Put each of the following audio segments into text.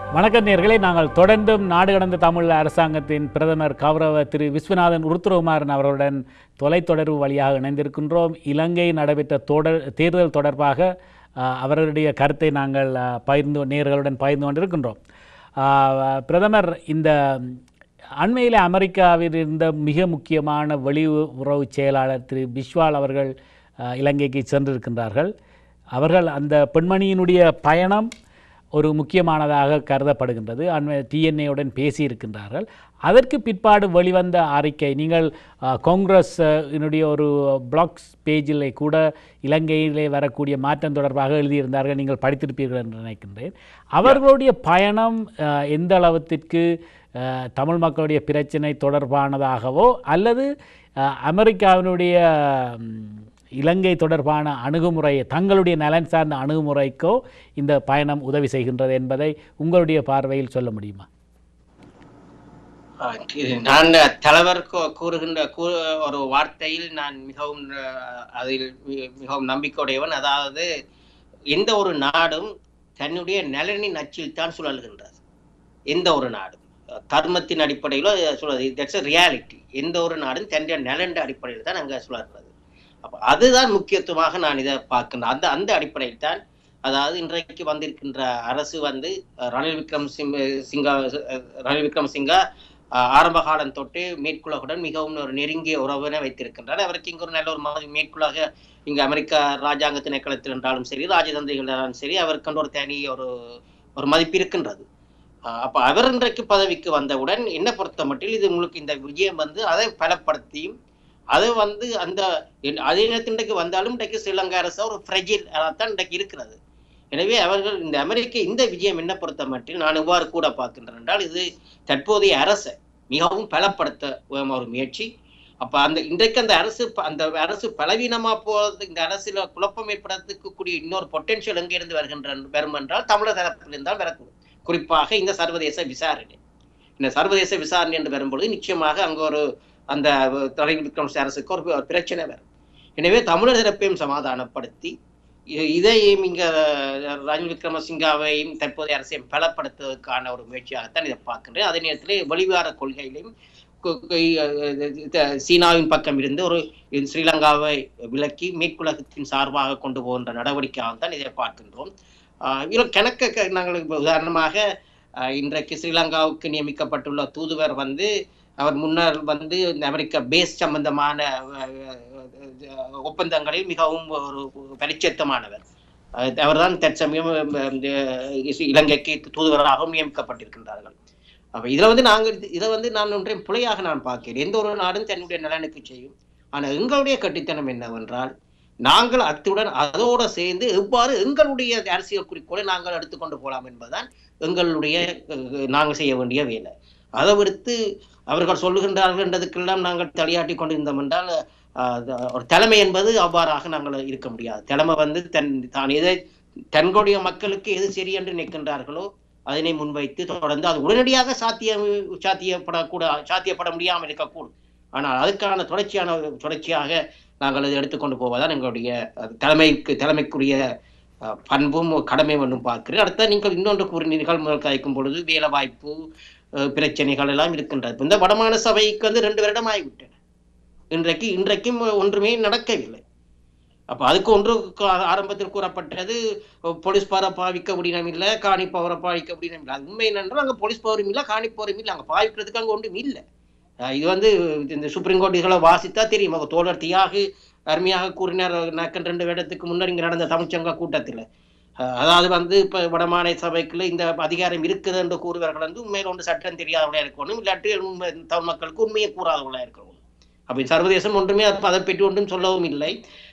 வணக்கம் நேர்களே நாங்கள் தொடர்ந்தும் நாடு கடந்த தமிழ் அரசாங்கத்தின் பிரதமர் கௌரவ திரு விஸ்வநாதன் உருத்துரகுமாரன் அவர்களுடன் தொலைத்தொடர்பு வழியாக இணைந்திருக்கின்றோம் இலங்கை நடைபெற்ற தொடர் தேர்தல் தொடர்பாக அஹ், அவர்களுடைய கருத்தை நாங்கள் அஹ், பகிர்ந்து நேர்களுடன் பகிர்ந்து கொண்டிருக்கின்றோம் அஹ், பிரதமர் இந்த அண்மையில் அமெரிக்காவில் இருந்த மிக முக்கியமான வெளியுறவு செயலாளர் திரு பிஸ்வால் அவர்கள் அஹ், இலங்கைக்கு சென்றிருக்கின்றார்கள் அவர்கள் அந்த பெண்மணியினுடைய பயணம் ஒரு முக்கியமானதாக கருதப்படுகின்றது அண்மை டிஎன்ஏவுடன் பேசியிருக்கின்றார்கள் அதற்கு பிற்பாடு வெளிவந்த அறிக்கை நீங்கள் அஹ், காங்கிரஸ் அஹ், இனுடைய ஒரு பிளாக்ஸ் பேஜில் கூட இலங்கையிலே வரக்கூடிய மாற்றம் தொடர்பாக எழுதியிருந்தார்கள் நீங்கள் படித்திருப்பீர்கள் என்று நினைக்கின்றேன் அவர்களுடைய பயணம் அஹ், எந்த அளவத்திற்கு அஹ், தமிழ் மக்களுடைய பிரச்சினை தொடர்பானதாகவோ அல்லது அஹ், அமெரிக்காவினுடைய ம், இலங்கை தொடர்பான அணுகுமுறையை தங்களுடைய நலன் சார்ந்த அணுகுமுறைக்கோ இந்த பயணம் உதவி செய்கின்றது என்பதை உங்களுடைய பார்வையில் சொல்ல முடியுமா ஆஹ் இது நான் தலைவர் கூ- கூறுகின்ற கூ- ஒரு வார்த்தையில் நான் மிகவும் அஹ், அதில் மி- மிகவும் நம்பிக்கையுடையவன் அதாவது எந்த ஒரு நாடும் தன்னுடைய நலனின் அச்சில் தான் சுழல்கின்றது எந்த ஒரு நாடும் அஹ், தர்மத்தின் அடிப்படையிலோ சொல்றது தட்ஸ் ரியாலிட்டி எந்த ஒரு நாடும் தன்னுடைய நலன் அடிப்படையில் தான் அங்கே சுழல்கிறது அப்ப அதுதான் முக்கியத்துவமாக நான் இதை பார்க்கின்றேன் அந்த அந்த அடிப்படையில் தான் அதாவது இன்றைக்கு வந்திருக்கின்ற அரசு வந்து அஹ், ரணில் விக்ரம் சிங் சிங்கா அஹ், ரணில் விக்ரம் சிங்கா ஆஹ் ஆரம்ப காலம் தொட்டு மேற்குலகுடன் மிகவும் ஒரு நெருங்கிய உறவினை வைத்திருக்கின்றார் அவருக்கு இங்கு ஒரு நல்ல ஒரு மதி மேற்குலக இங்கு அமெரிக்கா ராஜாங்க திணைக்களத்தில் என்றாலும் சரி ராஜதந்திரிகள் என்றாலும் சரி அவருக்கு ஒரு தனி ஒரு ஒரு மதிப்பு இருக்கின்றது ஆஹ் அப்ப அவர் இன்றைக்கு பதவிக்கு வந்தவுடன் என்ன பொறுத்த மட்டில் இது உங்களுக்கு இந்த விஜயம் வந்து அதை பலப்படுத்தியும் அது வந்து அந்த என்- அதே நேரத்தில் இன்றைக்கு வந்தாலும் இன்றைக்கு ஸ்ரீலங்கா அரசு ஒரு ஃப்ரெஜில் தான் இன்றைக்கு இருக்கிறது எனவே அவர்கள் இந்த அமெரிக்க இந்த விஜயம் என்ன பொறுத்த மட்டில் நான் இவ்வாறு கூட பார்க்கின்றேன் என்றால் இது தற்போதைய அரசை மிகவும் பலப்படுத்த ஒரு முயற்சி அப்ப அந்த இன்றைக்கு அந்த அரசு ப- அந்த அரசு பலவீனமா போறது இந்த அரசுல குழப்பம் ஏற்படுறதுக்கு கூடிய இன்னொரு பொட்டென்ஷியல் எங்க இருந்து வருகின்ற வரும் என்றால் தமிழர் தரப்பிலிருந்து தான் வரக்கூடும் குறிப்பாக இந்த சர்வதேச விசாரணை இந்த சர்வதேச விசாரணை என்று வரும்பொழுது நிச்சயமாக அங்க ஒரு அந்த ரணில் விக்ரமசிங்க அரசுக்கு ஒரு ஒரு பிரச்சனை வரும் எனவே தமிழர் தரப்பையும் சமாதானப்படுத்தி இ- இதையும் இங்க ரணில் விக்ரமசிங்காவையும் தற்போதைய அரசையும் பலப்படுத்துவதற்கான ஒரு முயற்சியாகத்தான் இதை பார்க்கின்றேன் அதே நேரத்தில் வெளிவார கொள்கையிலையும் கு- கு- த- சீனாவின் பக்கம் இருந்து ஒரு ஸ்ரீலங்காவை விலக்கி மேற்குலகத்தின் சார்பாக கொண்டு போகின்ற நடவடிக்கையாகத்தான் இதை பார்க்கின்றோம் ஆஹ் இதில் கணக்க க- நாங்கள் இப்ப உதாரணமாக ஆஹ் இன்றைக்கு ஸ்ரீலங்காவுக்கு நியமிக்கப்பட்டுள்ள தூதுவர் வந்து அவர் முன்னர் வந்து இந்த அமெரிக்க பேஸ் சம்பந்தமான அஹ், அஹ், ஒப்பந்தங்களில் மிகவும் ஒரு பரிச்சயத்தமானவர் அஹ், அவர்தான் தற்சமயம் அஹ், இந்த இலங்கைக்கு தூதுவராகவும் நியமிக்கப்பட்டிருக்கின்றார்கள் அப்ப இதுல வந்து நாங்கள் இது- இதை வந்து நான் ஒன்றையும் பிழையாக நான் பார்க்கிறேன் எந்த ஒரு நாடும் தன்னுடைய நலனுக்கு செய்யும் ஆனா எங்களுடைய கட்டித்தனம் என்னவென்றால் நாங்கள் அத்துடன் அதோடு சேர்ந்து எவ்வாறு எங்களுடைய அரசியல் குறிக்கோளை நாங்கள் எடுத்துக்கொண்டு போகலாம் என்பதுதான் எங்களுடைய அஹ், நாங்கள் செய்ய வேண்டிய வேலை அதை விடுத்து அவர்கள் சொல்லுகின்றார்கள் என்றதுக்கெல்லாம் நாங்கள் தலையாட்டி கொண்டிருந்தோம் என்றால் ஆஹ், அது ஒரு தலைமை என்பது அவ்வாறாக நாங்கள் இருக்க முடியாது தலைமை வந்து தன் தான் எதை தங்களுடைய மக்களுக்கு எது சரி என்று நிற்கின்றார்களோ அதனை முன்வைத்து தொடர்ந்து அது உடனடியாக சாத்திய சாத்தியப்படக்கூட சாத்தியப்பட முடியாமல் இருக்கக்கூடும் ஆனால் அதுக்கான தொடர்ச்சியான தொடர்ச்சியாக நாங்கள் அதை எடுத்துக்கொண்டு போவதுதான் எங்களுடைய அது தலைமைக்கு தலைமைக்குரிய அஹ், பண்பும் கடமையும் ஒன்றும் பார்க்கிறேன் அடுத்த நீங்கள் இன்னொன்று கூறினீர்கள் முதல் கதைக்கும் பொழுது வேலை வாய்ப்பு அஹ், பிரச்சனைகள் எல்லாம் இருக்கின்றது இந்த வடமாநில சபைக்கு வந்து ரெண்டு வருடம் ஆகிவிட்டன இன்றைக்கு இன்றைக்கும் ஒன்றுமே நடக்கவில்லை அப்ப அதுக்கு ஒன்று க- ஆரம்பத்தில் கூறப்பட்டது அஹ், போலீஸ் பவரை பாவிக்க முடியும் இல்லை காணி பவரை பாவிக்க முடியும் இல்லை அது உண்மை என்னென்றால் அங்கே போலீஸ் பவரும் இல்லை காணி பவரும் இல்லை அங்கே பாவிக்கிறதுக்கு அங்கே ஒன்றும் இல்லை அஹ், இது வந்து இந்த சுப்ரீம் கோர்ட் இதுகளை வாசித்தா தெரியும் அவங்க தோழர் தியாகு அருமையாக கூறினார் நக்கன் ரெண்டு வருடத்துக்கு முன்னர் இங்கே நடந்த தமிழ்ச்சங்க கூட்டத்தில் அதாவது வந்து இப்போ வடமாநில சபைக்குள்ள இந்த அதிகாரம் இருக்குது என்று கூறுவர்கள் வந்து உண்மையில் ஒன்று சட்டம் தெரியாதவர்களாக இருக்கணும் இல்லாட்டி உண்மை தமிழ் மக்களுக்கு உண்மையை கூறாதவர்களாக இருக்கணும் அப்படி சர்வதேசம் ஒன்றுமே அது- அதை பற்றி ஒன்றும் சொல்லவும் இல்லை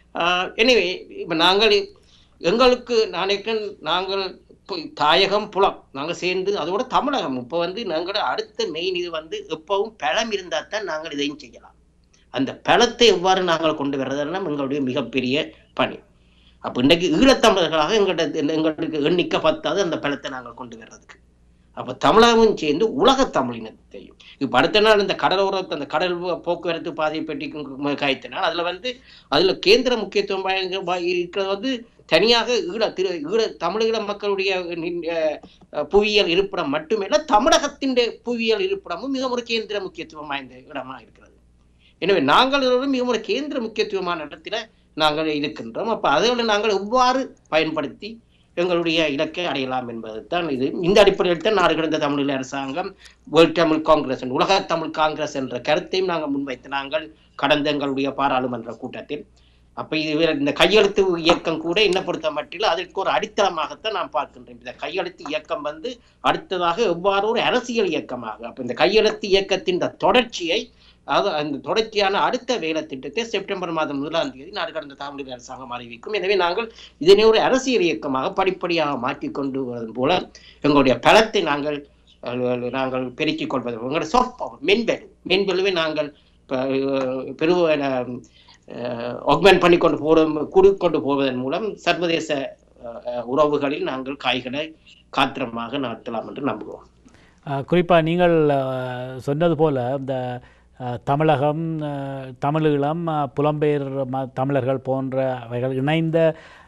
எனிவே இப்போ நாங்கள் எங்களுக்கு நாளைக்கு நாங்கள் இப்போ தாயகம் புலம் நாங்கள் சேர்ந்து அதோட தமிழகம் இப்போ வந்து நாங்களோட அடுத்த மெயின் இது வந்து எப்பவும் பலம் இருந்தால் தான் நாங்கள் இதையும் செய்யலாம் அந்த பலத்தை எவ்வாறு நாங்கள் கொண்டு வர்றதுன்னா எங்களுடைய மிகப்பெரிய பணி அப்போ இன்றைக்கு ஈழத்தமிழர்களாக எங்கள்கிட்ட எங்களுக்கு எண்ணிக்கை பத்தாது அந்த பலத்தை நாங்கள் கொண்டு வர்றதுக்கு அப்போ தமிழகமும் சேர்ந்து உலக தமிழினத்தையும் இப்போ அடுத்த நாள் இந்த கடலோர அந்த கடல் போக்குவரத்து பாதையை பற்றி காய்த்தினால் அதில் வந்து அதில் கேந்திர முக்கியத்துவம் வாய்ந்த வா- இருக்கிறது வந்து தனியாக ஈழ திரு ஈழ தமிழீழ மக்களுடைய நின்- அஹ், அஹ், புவியியல் இருப்பிடம் மட்டுமல்ல தமிழகத்தின் புவியியல் இருப்பிடமும் மிக ஒரு கேந்திர முக்கியத்துவம் வாய்ந்த இடமா இருக்கிறது எனவே நாங்கள் இருவரும் மிக ஒரு கேந்திர முக்கியத்துவமான இடத்துல நாங்கள் இருக்கின்றோம் அப்ப அதில் நாங்கள் எவ்வாறு பயன்படுத்தி எங்களுடைய இலக்கை அடையலாம் என்பதுதான் இது இந்த அடிப்படையில் தான் நாடு கடந்த தமிழீழ அரசாங்கம் வேர்ல்ட் தமிழ் காங்கிரஸ் உலக தமிழ் காங்கிரஸ் என்ற கருத்தையும் நாங்கள் முன்வைத்து நாங்கள் கடந்த எங்களுடைய பாராளுமன்ற கூட்டத்தில் அப்ப இது வேற- இந்த கையெழுத்து இயக்கம் கூட என்ன பொறுத்த மட்டில் அதற்கு ஒரு அடித்தளமாகத்தான் நான் பார்க்கின்றேன் இந்த கையெழுத்து இயக்கம் வந்து அடுத்ததாக எவ்வாறு ஒரு அரசியல் இயக்கமாக அப்ப இந்த கையெழுத்து இயக்கத்தின் இந்த தொடர்ச்சியை அதாவது அந்த தொடர்ச்சியான அடுத்த வேலை திட்டத்தை செப்டம்பர் மாதம் முதலாம் தேதி நாடு கடந்த தமிழக அரசாங்கம் அறிவிக்கும் எனவே நாங்கள் இதனை ஒரு அரசியல் இயக்கமாக படிப்படியாக மாற்றிக் கொண்டு வருவதன் போல எங்களுடைய பலத்தை நாங்கள் அஹ், நாங்கள் பெருக்கிக் கொள்வது எங்களுடைய சாஃப்ட் பவர் மென்பெலு மென்பெலுவை நாங்கள் பெரு ஆக்மெண்ட் பண்ணி கொண்டு போவதும் குடு கொண்டு போவதன் மூலம் சர்வதேச அஹ், அஹ், உறவுகளில் நாங்கள் காய்களை காத்திரமாக நடத்தலாம் என்று நம்புகிறோம் குறிப்பாக நீங்கள் அஹ், சொன்னது போல இந்த அஹ், தமிழகம் அஹ், தமிழீழம் அஹ், புலம்பெயர் ம தமிழர்கள் போன்ற அவைகள் இணைந்த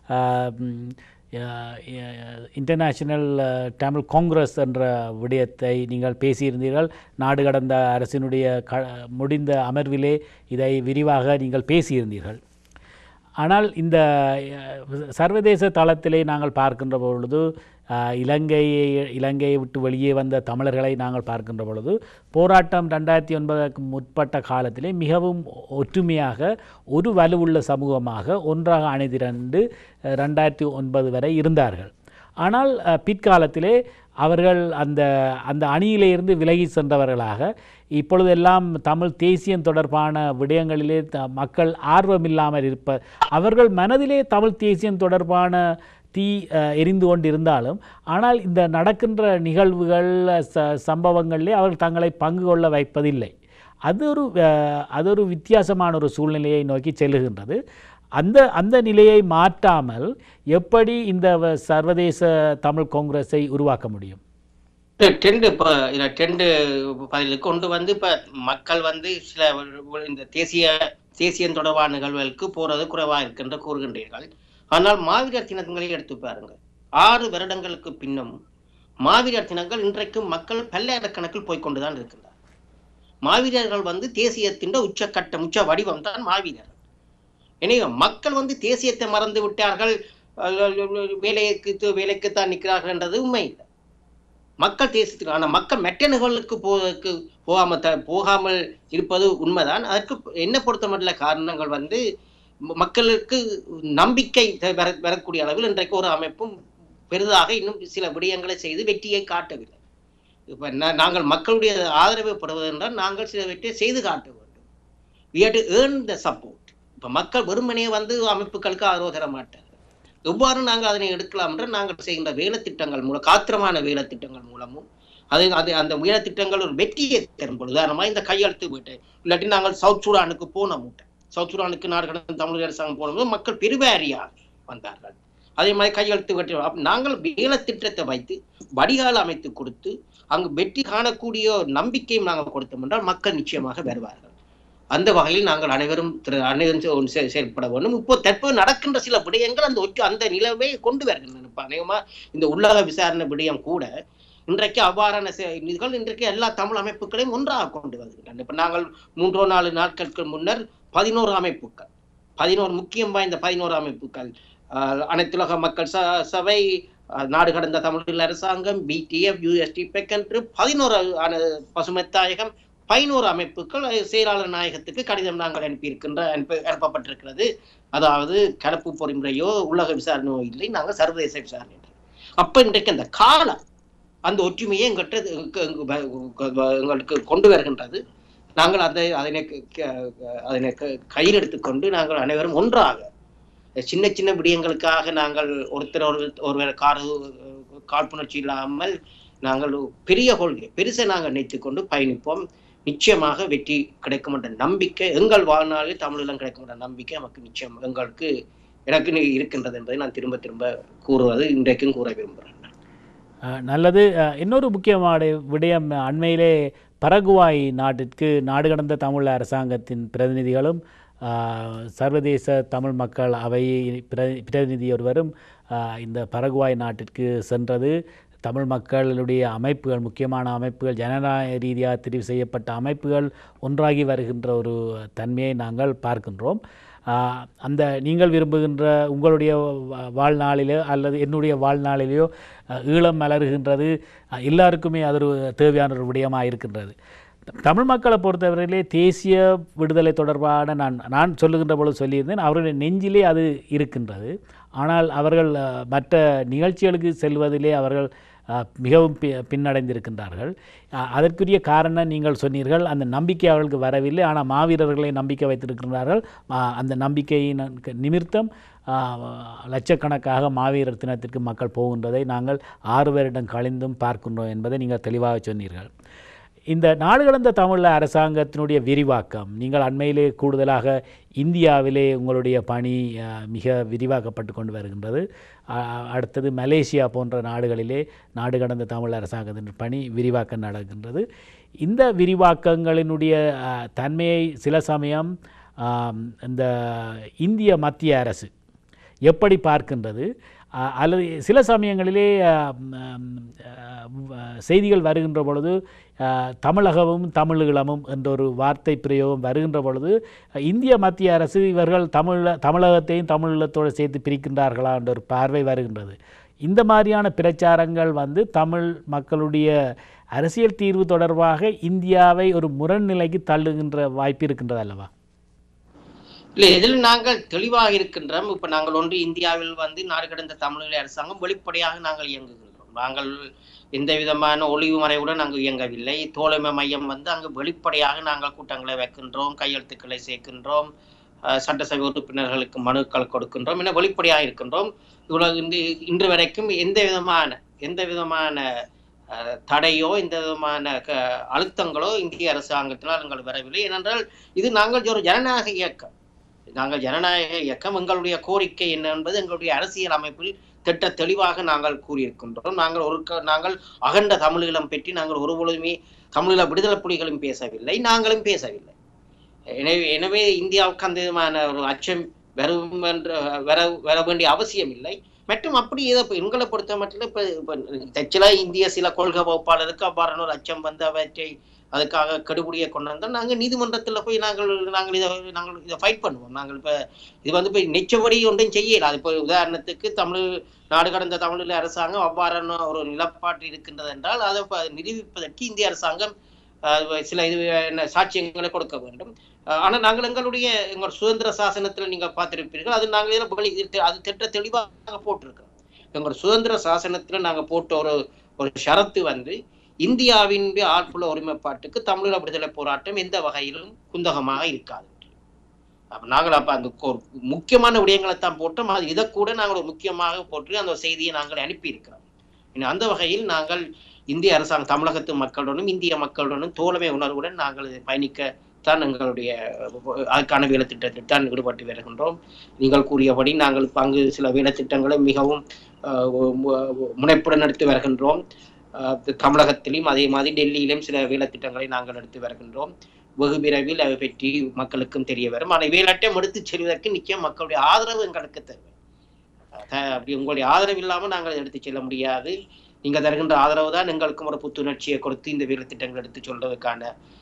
இன்டர்நேஷனல் தமிழ் காங்கிரஸ் என்ற விடயத்தை நீங்கள் பேசியிருந்தீர்கள் நாடு கடந்த அரசினுடைய க முடிந்த அமர்விலே இதை விரிவாக நீங்கள் பேசியிருந்தீர்கள் ஆனால் இந்த அஹ், சர்வதேச தளத்திலே நாங்கள் பார்க்கின்ற பொழுது அஹ், இலங்கையை இலங்கையை விட்டு வெளியே வந்த தமிழர்களை நாங்கள் பார்க்கின்ற பொழுது போராட்டம் ரெண்டாயிரத்தி ஒன்பதுக்கு முற்பட்ட காலத்திலே மிகவும் ஒற்றுமையாக ஒரு வலுவுள்ள சமூகமாக ஒன்றாக அணிதிரண்டு அஹ், ரெண்டாயிரத்தி ஒன்பது வரை இருந்தார்கள் ஆனால் அஹ், பிற்காலத்திலே அவர்கள் அந்த அந்த அணியிலிருந்து விலகி சென்றவர்களாக இப்பொழுதெல்லாம் தமிழ் தேசியம் தொடர்பான விடயங்களிலே த மக்கள் ஆர்வமில்லாமல் இருப்ப அவர்கள் மனதிலே தமிழ் தேசியம் தொடர்பான தீ அஹ், எரிந்து கொண்டிருந்தாலும் ஆனால் இந்த நடக்கின்ற நிகழ்வுகள் ச சம்பவங்களிலே அவர்கள் தங்களை பங்கு கொள்ள வைப்பதில்லை அது ஒரு அஹ், அது ஒரு வித்தியாசமான ஒரு சூழ்நிலையை நோக்கி செல்லுகின்றது அந்த அந்த நிலையை மாற்றாமல் எப்படி இந்த வ- சர்வதேச தமிழ் காங்கிரஸை உருவாக்க முடியும் டெண்டு இப்போ இதில் டெண்டு பதில் கொண்டு வந்து இப்போ மக்கள் வந்து சில இந்த தேசிய தேசியம் தொடர்பான நிகழ்வுகளுக்கு போறது குறைவா இருக்கின்ற கூறுகின்றீர்கள் ஆனால் மாவீரர் தினங்களை எடுத்து பாருங்க ஆறு வருடங்களுக்கு பின்னும் மாவீரர் தினங்கள் இன்றைக்கும் மக்கள் பல்லாயிரக்கணக்கில் போய்க்கொண்டுதான் இருக்கின்றார் மாவீரர்கள் வந்து தேசியத்தின் உச்சக்கட்டம் உச்ச வடிவம் தான் மாவீரர் எனவே மக்கள் வந்து தேசியத்தை மறந்து விட்டார்கள் அஹ் வேலைக்கு வேலைக்குத்தான் நிற்கிறார்கள் என்றது உண்மை இல்லை மக்கள் தேசத்துக்கு ஆனால் மக்கள் மெட்ட நிகழ்வுக்கு போவதற்கு போகாம த போகாமல் இருப்பது உண்மைதான் அதற்கு என்ன பொறுத்தமட்டுள்ள காரணங்கள் வந்து ம- மக்களுக்கு நம்பிக்கை த- பெற பெறக்கூடிய அளவில் இன்றைக்கு ஒரு அமைப்பும் பெரிதாக இன்னும் சில விடயங்களை செய்து வெற்றியை காட்டவில்லை இப்ப நா- நாங்கள் மக்களுடைய ஆதரவை பெறுவதென்றால் நாங்கள் சிலவற்றை செய்து காட்ட வேண்டும் we have to earn the support இப்ப மக்கள் வெறுமனே வந்து அமைப்புகளுக்கு ஆதரவு தர மாட்டார்கள் எவ்வாறு நாங்கள் அதனை எடுக்கலாம் என்று நாங்கள் செய்கின்ற வேலை திட்டங்கள் மூலம் காத்திரமான வேலை திட்டங்கள் மூலமும் அது அது அந்த வேலை திட்டங்கள் ஒரு வெற்றியை தரும் பொழுது உதாரணமா இந்த கையெழுத்து வீட்டை இல்லாட்டி நாங்கள் சவுத் சூடானுக்கு போன மூட்டை சவுத் சூடானுக்கு நாடு கடந்த தமிழக அரசாங்கம் போனபோது மக்கள் பெருவாரியா வந்தார்கள் அதே மாதிரி கையெழுத்து வெற்றி அப்ப நாங்கள் வேலை திட்டத்தை வைத்து வடிகால் அமைத்து கொடுத்து அங்கு வெற்றி காணக்கூடிய ஒரு நம்பிக்கையும் நாங்கள் கொடுத்தோம் என்றால் மக்கள் நிச்சயமாக வருவார்கள் அந்த வகையில் நாங்கள் அனைவரும் திரு அனைவரும் செ- ஒன்று செ- செயல்பட வேண்டும் இப்போ தற்போது நடக்கின்ற சில விடயங்கள் அந்த ஒற்று அந்த நிலவை கொண்டு வருகின்றன இப்ப அநேகமா இந்த உள்ளக விசாரணை விடயம் கூட இன்றைக்கு அவ்வாறான செ- இதுகள் இன்றைக்கு எல்லா தமிழ் அமைப்புகளையும் ஒன்றாக கொண்டு வருகின்றன இப்ப நாங்கள் மூன்றோ நாலு நாட்களுக்கு முன்னர் பதினோரு அமைப்புகள் பதினோரு முக்கியம் வாய்ந்த பதினோரு அமைப்புகள் ஆஹ் அனைத்துலக மக்கள் ச சபை ஆஹ் நாடு கடந்த தமிழ் அரசாங்கம் பிடிஎஃப் யூஎஸ்டி பெக் என்று பதினோரு ஆன- பசுமைத்தாயகம் பதினோரு அமைப்புகள் அஹ், செயலாளர் நாயகத்துக்கு கடிதம் நாங்கள் அனுப்பியிருக்கின்ற அனுப்ப அனுப்பப்பட்டிருக்கிறது அதாவது கலப்பு பொறிமுறையோ உலக விசாரணையோ இல்லை நாங்கள் சர்வதேச விசாரணை என்று. அப்ப இன்றைக்கு அந்த காலம் அந்த ஒற்றுமையை எங்கிட்ட எங்க- எங்க- எங்க- எங்களுக்கு கொண்டு வருகின்றது நாங்கள் அதை அதனை க- க- அதனை க- கையில் எடுத்துக்கொண்டு நாங்கள் அனைவரும் ஒன்றாக சின்ன சின்ன விடயங்களுக்காக நாங்கள் ஒருத்தர் ஒரு ஒருவர் கார் காழ்ப்புணர்ச்சி இல்லாமல் நாங்கள் பெரிய கொள்கை பெருசை நாங்கள் நினைத்துக் கொண்டு பயணிப்போம் நிச்சயமாக வெற்றி கிடைக்கும் என்ற நம்பிக்கை எங்கள் வாழ்நாளில் தமிழீழம் கிடைக்கும் என்ற நம்பிக்கை நமக்கு நிச்சயம் எங்களுக்கு எனக்கு நீ இருக்கின்றது என்பதை நான் திரும்ப திரும்ப கூறுவது இன்றைக்கும் கூற விரும்புகிறேன் அஹ், நல்லது அஹ், இன்னொரு முக்கியமான விடயம் அண்மையிலே பரகுவாய் நாட்டிற்கு நாடு கடந்த தமிழ் அரசாங்கத்தின் பிரதிநிதிகளும் ஆஹ், சர்வதேச தமிழ் மக்கள் அவை பிர- பிரதிநிதி ஒருவரும் ஆஹ், இந்த பரகுவாய் நாட்டிற்கு சென்றது தமிழ் மக்களுடைய அமைப்புகள் முக்கியமான அமைப்புகள் ஜனநாயக ரீதியாக தெரிவு செய்யப்பட்ட அமைப்புகள் ஒன்றாகி வருகின்ற ஒரு தன்மையை நாங்கள் பார்க்கின்றோம் ஆஹ், அந்த நீங்கள் விரும்புகின்ற உங்களுடைய வா- வாழ்நாளிலோ அல்லது என்னுடைய வாழ்நாளிலேயோ அஹ், ஈழம் மலர்கின்றது அஹ், எல்லாருக்குமே அது ஒரு தேவையான ஒரு விடயமாக இருக்கின்றது தமிழ் மக்களை பொறுத்தவரையிலே தேசிய விடுதலை தொடர்பான நான் நான் சொல்லுகின்ற பொழுது சொல்லியிருந்தேன் அவர்களுடைய நெஞ்சிலே அது இருக்கின்றது ஆனால் அவர்கள் அஹ், மற்ற நிகழ்ச்சிகளுக்கு செல்வதிலே அவர்கள் அஹ், மிகவும் பி பின்னடைந்திருக்கின்றார்கள் அஹ், அதற்குரிய காரணம் நீங்கள் சொன்னீர்கள் அந்த நம்பிக்கை அவர்களுக்கு வரவில்லை ஆனால் மாவீரர்களை நம்பிக்கை வைத்திருக்கின்றார்கள் அஹ், அந்த நம்பிக்கையின் நிமித்தம் அஹ், லட்சக்கணக்காக மாவீரர் தினத்திற்கு மக்கள் போகின்றதை நாங்கள் ஆறு வருடம் கழிந்தும் பார்க்கின்றோம் என்பதை நீங்கள் தெளிவாக சொன்னீர்கள் இந்த நாடு கடந்த தமிழ் அரசாங்கத்தினுடைய விரிவாக்கம் நீங்கள் அண்மையிலே கூடுதலாக இந்தியாவிலே உங்களுடைய பணி அஹ், மிக விரிவாக்கப்பட்டு கொண்டு வருகின்றது அஹ், அடுத்தது மலேசியா போன்ற நாடுகளிலே நாடு கடந்த தமிழ் அரசாங்கத்தின் பணி விரிவாக்கம் நடக்கின்றது இந்த விரிவாக்கங்களினுடைய அஹ், தன்மையை சில சமயம் ஆம், இந்த இந்திய மத்திய அரசு எப்படி பார்க்கின்றது அ- அல்லது சில சமயங்களிலே ஆம், ஆம், ஆ, செய்திகள் வருகின்ற பொழுது ஆ, தமிழகமும் தமிழீழமும் என்ற ஒரு வார்த்தை பிரயோகம் வருகின்ற பொழுது இந்திய மத்திய அரசு இவர்கள் தமிழ தமிழகத்தையும் தமிழீழத்தோடு சேர்த்து பிரிக்கின்றார்களா என்ற ஒரு பார்வை வருகின்றது இந்த மாதிரியான பிரச்சாரங்கள் வந்து தமிழ் மக்களுடைய அரசியல் தீர்வு தொடர்பாக இந்தியாவை ஒரு முரண்நிலைக்கு தள்ளுகின்ற வாய்ப்பு இருக்கின்றது அல்லவா இல்லை இதில் நாங்கள் தெளிவாக இருக்கின்றோம் இப்ப நாங்கள் ஒன்று இந்தியாவில் வந்து நாடு கடந்த தமிழக அரசாங்கம் வெளிப்படையாக நாங்கள் இயங்குகின்றோம் நாங்கள் எந்த விதமான ஒளிவு மறைவுடன் நாங்கள் இயங்கவில்லை தோழமை மையம் வந்து அங்கு வெளிப்படையாக நாங்கள் கூட்டங்களை வைக்கின்றோம் கையெழுத்துக்களை சேர்க்கின்றோம் அஹ், சட்டசபை உறுப்பினர்களுக்கு மனுக்கள் கொடுக்கின்றோம் என வெளிப்படையாக இருக்கின்றோம் இவ்வளவு இந்த இன்று வரைக்கும் எந்த விதமான எந்த விதமான அஹ், தடையோ எந்த விதமான க- அழுத்தங்களோ இந்திய அரசாங்கத்தினால் எங்கள் வரவில்லை ஏனென்றால் இது நாங்கள் ஒரு ஜனநாயக இயக்கம் நாங்கள் ஜனநாயக இயக்கம் எங்களுடைய கோரிக்கை என்ன என்பது எங்களுடைய அரசியல் அமைப்பில் திட்ட தெளிவாக நாங்கள் கூறியிருக்கின்றோம் நாங்கள் ஒரு க- நாங்கள் அகண்ட தமிழீழம் பற்றி நாங்கள் ஒருபொழுதுமே தமிழீழ விடுதலை புலிகளும் பேசவில்லை நாங்களும் பேசவில்லை எனவே எனவே இந்தியாவுக்கு அந்த விதமான ஒரு அச்சம் வரும் என்ற வர வர வேண்டிய அவசியம் இல்லை மற்றும் அப்படி ஏதோ இப்ப எங்களை பொறுத்த மட்டும் இப்ப இப்ப தச்சிலா இந்திய சில கொள்கை வகுப்பாளருக்கு அவ்வாறான ஒரு அச்சம் வந்து அவற்றை அதுக்காக கெடுபடியை கொண்டு வந்தால் நாங்கள் நீதிமன்றத்தில் போய் நாங்கள் நாங்கள் இதை நாங்கள் இதை ஃபைட் பண்ணுவோம் நாங்கள் இப்போ இது வந்து இப்போ நிச்சயப்படி ஒன்றும் செய்யல அது இப்போ உதாரணத்துக்கு தமிழ் நாடு கடந்த தமிழில் அரசாங்கம் அவ்வாறான ஒரு நிலப்பாட்டு இருக்கின்றது என்றால் அதை இப்ப நிரூபிப்பதற்கு இந்திய அரசாங்கம் அஹ், சில இது என்ன சாட்சியங்களை கொடுக்க வேண்டும் அஹ், ஆனால் நாங்கள் எங்களுடைய எங்கள் சுதந்திர சாசனத்தில் நீங்கள் பார்த்திருப்பீர்கள் அது நாங்கள் இதில் வெளி- இது- அது திட்ட தெளிவாக போட்டிருக்கிறோம் எங்கள் சுதந்திர சாசனத்தில் நாங்கள் போட்ட ஒரு ஒரு ஷரத்து வந்து இந்தியாவின் ஆட்புல ஒருமைப்பாட்டுக்கு தமிழீழ விடுதலை போராட்டம் எந்த வகையிலும் குந்தகமாக இருக்காது அப்ப நாங்கள் அப்ப அந்த கொ- முக்கியமான விடயங்களை தான் போட்டோம் அது இதை கூட நாங்கள் ஒரு முக்கியமாக போட்டு அந்த செய்தியை நாங்கள் அனுப்பி இருக்கிறோம் இன்னும் அந்த வகையில் நாங்கள் இந்திய அரசாங்கம் தமிழகத்து மக்களுடனும் இந்திய மக்களுடனும் தோழமை உணர்வுடன் நாங்கள் இதை பயணிக்கத்தான் எங்களுடைய அஹ், அதுக்கான வேலை திட்டத்தில் தான் ஈடுபட்டு வருகின்றோம் நீங்கள் கூறியபடி நாங்கள் பங்கு சில வேலை திட்டங்களை மிகவும் அஹ், மு- முனைப்புடன் எடுத்து வருகின்றோம் அஹ், தமிழகத்திலும் அதே மாதிரி டெல்லியிலும் சில வேலை திட்டங்களை நாங்கள் எடுத்து வருகின்றோம் வெகு விரைவில் அதை பற்றி மக்களுக்கும் தெரிய வரும் ஆனால் வேலாட்டம் எடுத்து செல்வதற்கு நிச்சயம் மக்களுடைய ஆதரவு எங்களுக்கு தேவை அஹ் அப்படி உங்களுடைய ஆதரவு இல்லாமல் நாங்கள் அதை எடுத்து செல்ல முடியாது நீங்க தருகின்ற ஆதரவு தான் எங்களுக்கும் ஒரு புத்துணர்ச்சியை கொடுத்து இந்த வேலை திட்டங்கள் எடுத்து சொல்றதுக்கான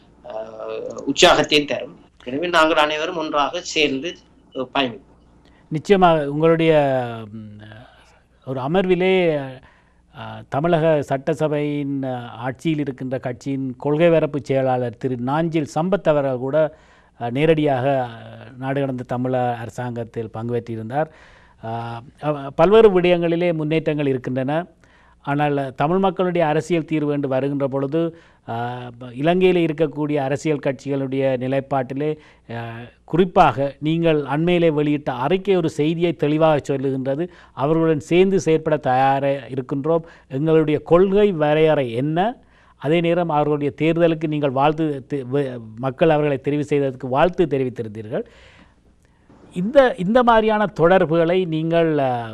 அஹ், உற்சாகத்தையும் தரும் எனவே நாங்கள் அனைவரும் ஒன்றாக சேர்ந்து அஹ், பயணிப்போம் நிச்சயமாக உங்களுடைய ம், ஒரு அமர்விலே அஹ், தமிழக சட்டசபையின் அஹ், ஆட்சியில் இருக்கின்ற கட்சியின் கொள்கை பரப்பு செயலாளர் திரு நாஞ்சில் சம்பத் அவர்கள் கூட அஹ், நேரடியாக அஹ், நாடு கடந்த தமிழ அரசாங்கத்தில் பங்கு பெற்றிருந்தார் அஹ், அவ- பல்வேறு விடயங்களிலே முன்னேற்றங்கள் இருக்கின்றன ஆனால் தமிழ் மக்களுடைய அரசியல் தீர்வு என்று வருகின்ற பொழுது ஆஹ், ப- இலங்கையில் இருக்கக்கூடிய அரசியல் கட்சிகளுடைய நிலைப்பாட்டிலே ஆஹ், குறிப்பாக நீங்கள் அண்மையிலே வெளியிட்ட அறிக்கை ஒரு செய்தியை தெளிவாக சொல்லுகின்றது அவர்களுடன் சேர்ந்து செயற்பட தயாராக இருக்கின்றோம் எங்களுடைய கொள்கை வரையறை என்ன அதே நேரம் அவர்களுடைய தேர்தலுக்கு நீங்கள் வாழ்த்து தெ- வ- மக்கள் அவர்களை தெரிவு செய்ததற்கு வாழ்த்து தெரிவித்திருந்தீர்கள் இந்த இந்த மாதிரியான தொடர்புகளை நீங்கள் ஆம்,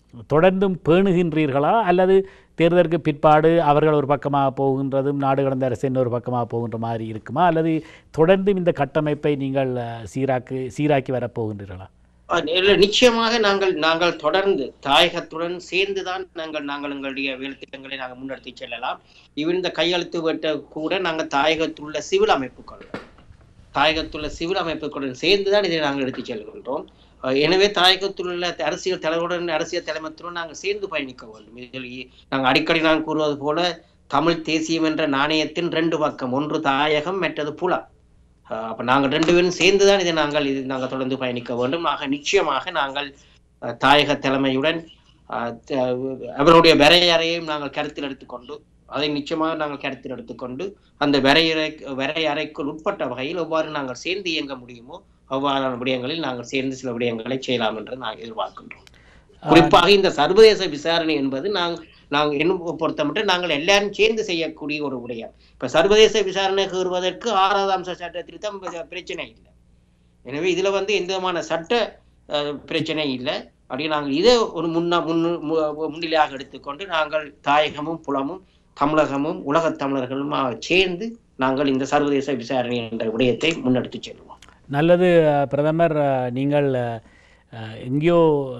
தொடர்ந்தும் பேணுகின்றீர்களா அல்லது தேர்தலுக்கு பிற்பாடு அவர்கள் ஒரு பக்கமாக போகின்றதும் நாடு கடந்த அரசு இன்னொரு பக்கமாக போகின்ற மாதிரி இருக்குமா அல்லது தொடர்ந்தும் இந்த கட்டமைப்பை நீங்கள் அஹ், சீராக்கு சீராக்கி வரப்போகின்றீர்களா அஹ் இல்ல, நிச்சயமாக நாங்கள் நாங்கள் தொடர்ந்து தாயகத்துடன் சேர்ந்துதான் நாங்கள் நாங்கள் எங்களுடைய வேலை திட்டங்களை நாங்கள் முன்னெடுத்து செல்லலாம் இவன் இந்த கையெழுத்து வெட்ட கூட நாங்கள் தாயகத்துள்ள சிவில் அமைப்புகள் தாயகத்துள்ள சிவில் அமைப்புகளுடன் சேர்ந்துதான் இதை நாங்கள் எடுத்துச் செல்கின்றோம் அஹ் எனவே தாயகத்திலுள்ள அரசியல் தலைவருடன் அரசியல் தலைமத்துடன் நாங்கள் சேர்ந்து பயணிக்க வேண்டும் இதில் இ- நாங்கள் அடிக்கடி நான் கூறுவது போல தமிழ் தேசியம் என்ற நாணயத்தின் ரெண்டு பக்கம் ஒன்று தாயகம் மற்றது புலம் அஹ் அப்ப நாங்கள் ரெண்டு பேரும் சேர்ந்துதான் இதை நாங்கள் இது நாங்கள் தொடர்ந்து பயணிக்க வேண்டும் ஆக நிச்சயமாக நாங்கள் அஹ், தாயக தலைமையுடன் அஹ், த- அவருடைய வரையறையையும் நாங்கள் கருத்தில் எடுத்துக்கொண்டு அதை நிச்சயமாக நாங்கள் கருத்தில் எடுத்துக்கொண்டு அந்த வரையறை வரையறைக்குள் உட்பட்ட வகையில் எவ்வாறு நாங்கள் சேர்ந்து இயங்க முடியுமோ அவ்வாறான விடயங்களில் நாங்கள் சேர்ந்து சில விடயங்களை செய்யலாம் என்று நாங்கள் எதிர்பார்க்கின்றோம் குறிப்பாக இந்த சர்வதேச விசாரணை என்பது நாங்கள் நாங்கள் என்ன பொறுத்தமட்டு நாங்கள் எல்லாரும் சேர்ந்து செய்யக்கூடிய ஒரு விடயம் இப்ப சர்வதேச விசாரணை கூறுவதற்கு ஆறாவது அம்ச சட்ட திருத்தம் பி- பிரச்சனை இல்லை எனவே இதுல வந்து எந்த விதமான சட்ட அஹ், பிரச்சனை இல்லை அப்படி நாங்கள் இதை ஒரு முன்னா முன்னு மு- முன்னிலையாக எடுத்துக்கொண்டு நாங்கள் தாயகமும் புலமும் தமிழகமும் உலகத் தமிழர்களும் சேர்ந்து நாங்கள் இந்த சர்வதேச விசாரணை என்ற விடயத்தை முன்னெடுத்து செல்வோம் நல்லது அஹ், பிரதமர் அஹ், நீங்கள் அஹ், அஹ், எங்கேயோ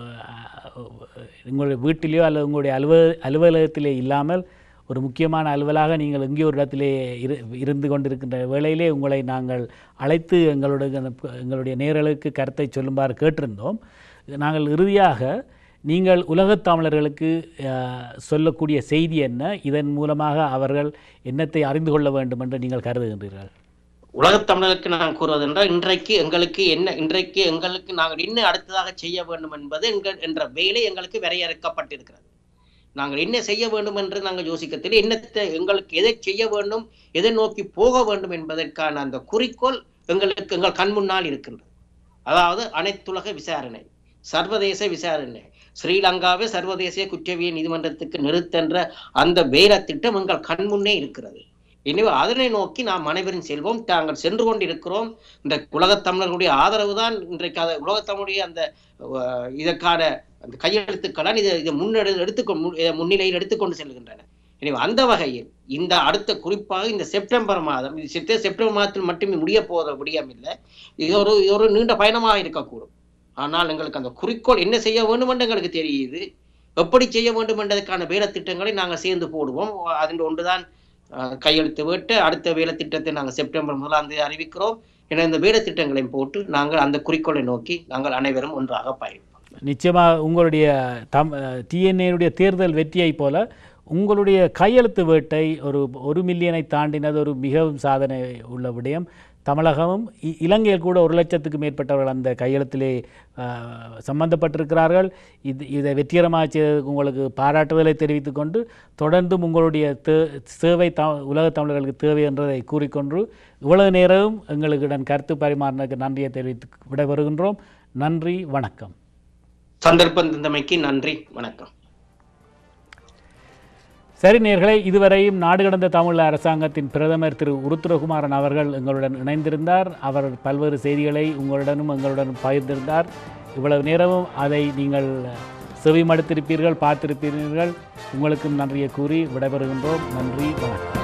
அஹ், உங்களுடைய வீட்டிலேயோ அல்லது உங்களுடைய அலுவ அலுவலகத்திலே இல்லாமல் ஒரு முக்கியமான அலுவலாக நீங்கள் எங்கேயோ ஒரு இடத்திலே இரு இருந்து கொண்டிருக்கின்ற வேளையிலே உங்களை நாங்கள் அழைத்து எங்களுடைய எங்களுடைய நேரலுக்கு கருத்தை சொல்லுமாறு கேட்டிருந்தோம் நாங்கள் இறுதியாக நீங்கள் உலகத் தமிழர்களுக்கு அஹ், சொல்லக்கூடிய செய்தி என்ன இதன் மூலமாக அவர்கள் என்னத்தை அறிந்து கொள்ள வேண்டும் என்று நீங்கள் கருதுகின்றீர்கள் உலகத் தமிழருக்கு நான் கூறுவதென்றால் இன்றைக்கு எங்களுக்கு என்ன இன்றைக்கு எங்களுக்கு நாங்கள் என்ன அடுத்ததாக செய்ய வேண்டும் என்பது எங்கள் என்ற வேலை எங்களுக்கு வரையறுக்கப்பட்டிருக்கிறது நாங்கள் என்ன செய்ய வேண்டும் என்று நாங்கள் யோசிக்கத்தில் என்னத்தை எங்களுக்கு எதை செய்ய வேண்டும் எதை நோக்கி போக வேண்டும் என்பதற்கான அந்த குறிக்கோள் எங்களுக்கு எங்கள் கண் முன்னால் இருக்கின்றது அதாவது அனைத்துலக விசாரணை சர்வதேச விசாரணை ஸ்ரீலங்காவை சர்வதேச குற்றவியல் நீதிமன்றத்துக்கு நிறுத்தென்ற அந்த வேலை திட்டம் எங்கள் கண் முன்னே இருக்கிறது எனவே அதனை நோக்கி நாம் அனைவரும் செல்வோம் தாங்கள் சென்று கொண்டிருக்கிறோம் இந்த உலகத் தமிழர்களுடைய ஆதரவு தான் இன்றைக்கு அதை உலகத் தமிழுடைய அந்த அஹ், இதற்கான அந்த கையெழுத்துக்களால் இதை இதை முன்னெடு எடுத்துக்கொண்டு இதை முன்னிலையில் எடுத்துக்கொண்டு செல்கின்றன எனவே அந்த வகையில் இந்த அடுத்த குறிப்பாக இந்த செப்டம்பர் மாதம் இது செப்ட- செப்டம்பர் மாதத்தில் மட்டுமே முடிய போகிற விடயம் இல்லை இது ஒரு இது ஒரு நீண்ட பயணமாக இருக்கக்கூடும் ஆனால் எங்களுக்கு அந்த குறிக்கோள் என்ன செய்ய வேண்டும் என்று எங்களுக்கு தெரியுது எப்படி செய்ய வேண்டும் என்பதற்கான வேலை திட்டங்களை நாங்கள் சேர்ந்து போடுவோம் அதில் ஒன்றுதான் அஹ், கையெழுத்து விட்டு அடுத்த வேலை திட்டத்தை நாங்கள் செப்டம்பர் முதலாம் தேதி அறிவிக்கிறோம் என இந்த வேலை திட்டங்களையும் போட்டு நாங்கள் அந்த குறிக்கோளை நோக்கி நாங்கள் அனைவரும் ஒன்றாக பயணிப்போம் நிச்சயமாக உங்களுடைய தம் டிஎன்ஏனுடைய தேர்தல் வெற்றியைப் போல உங்களுடைய கையெழுத்து வேட்டை ஒரு ஒரு மில்லியனை தாண்டினது ஒரு மிகவும் சாதனை உள்ள விடயம் தமிழகமும் இ- இலங்கையில் கூட ஒரு லட்சத்துக்கு மேற்பட்டவர்கள் அந்த கையெழுத்திலே ஆஹ், சம்பந்தப்பட்டிருக்கிறார்கள் இது இதை வெற்றிகரமாக செய்ததுக்கு உங்களுக்கு பாராட்டுதலை தெரிவித்துக் கொண்டு தொடர்ந்தும் உங்களுடைய தே சேவை த உலக தமிழர்களுக்கு தேவை என்றதை கூறிக்கொண்டு இவ்வளவு நேரம் எங்களுடன் கருத்து பரிமாறினதுக்கு நன்றியை தெரிவித்து விடைபெறுகின்றோம் நன்றி வணக்கம் சந்தர்ப்பம் தந்தமைக்கு நன்றி வணக்கம் சரி நேர்களே இதுவரையும் நாடு கடந்த தமிழ் அரசாங்கத்தின் பிரதமர் திரு உருத்திரகுமாரன் அவர்கள் எங்களுடன் இணைந்திருந்தார் அவர் பல்வேறு செய்திகளை உங்களுடனும் எங்களுடனும் பகிர்ந்திருந்தார் இவ்வளவு நேரமும் அதை நீங்கள் செவிமடுத்திருப்பீர்கள் பார்த்திருப்பீர்கள் உங்களுக்கும் நன்றியை கூறி விடைபெறுகின்றோம் நன்றி வணக்கம்